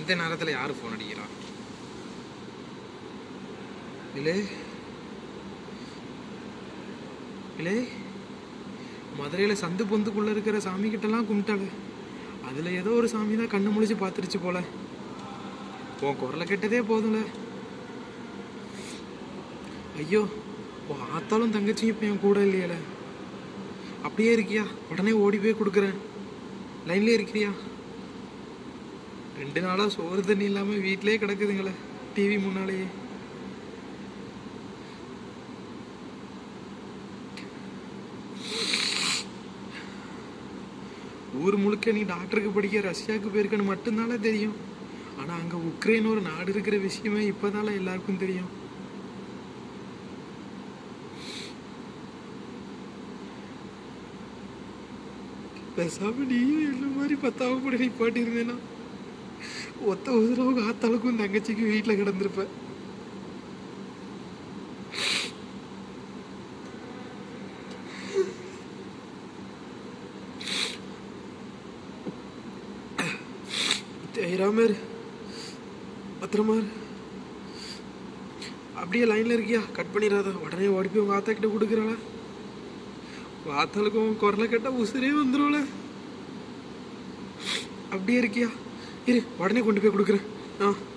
இந்த நேரத்தில் யார் ஃபோன் அடிக்கிறா இல்லை இல்லை மதுரையில் சந்து பொந்துக்குள்ளே இருக்கிற சாமி கிட்டலாம் கும்பிட்டாளு அதில் ஏதோ ஒரு சாமி தான் கண்ணு முழிச்சு பார்த்துருச்சு போல உன் குரலை கெட்டதே போதும்ல ஐயோ உன் ஆத்தாலும் தங்கச்சியும் இப்போ என் கூட இல்லையல அப்படியே இருக்கியா உடனே ஓடி போய் கொடுக்குறேன் லைன்லேயே இருக்கிறியா ரெண்டு நாளாக சோறு தண்ணி இல்லாமல் வீட்டிலே கிடக்குதுங்களே டிவி முன்னாலேயே ஊர் முழுக்க நீ டாக்டருக்கு படிக்க ரஷ்யாவுக்கு போயிருக்கன்னு மட்டும்தானே தெரியும் ஆனால் அங்கே உக்ரைன் ஒரு நாடு இருக்கிற விஷயமே இப்போதால எல்லாருக்கும் தெரியும் பேசாம நீயும் என்ன மாதிரி பத்தாம கூட நீ பாட்டி இருந்தேனா ஒத்த உசுரவங்க ஆத்தாளுக்கும் தங்கச்சிக்கும் வீட்டில் கிடந்திருப்ப ஜெயராமர் பத்திரமா இரு. அப்படியே லைன்ல இருக்கியா கட் பண்ணிடாத உடனே ஓடி போய் உங்க ஆத்தா கிட்ட கொடுக்குறாளா வாத்தாளுக்கும் குரலை கேட்டால் உசுரே வந்துடும்ல அப்படியே இருக்கியா இரு உடனே கொண்டு போய் கொடுக்குறேன் ஆ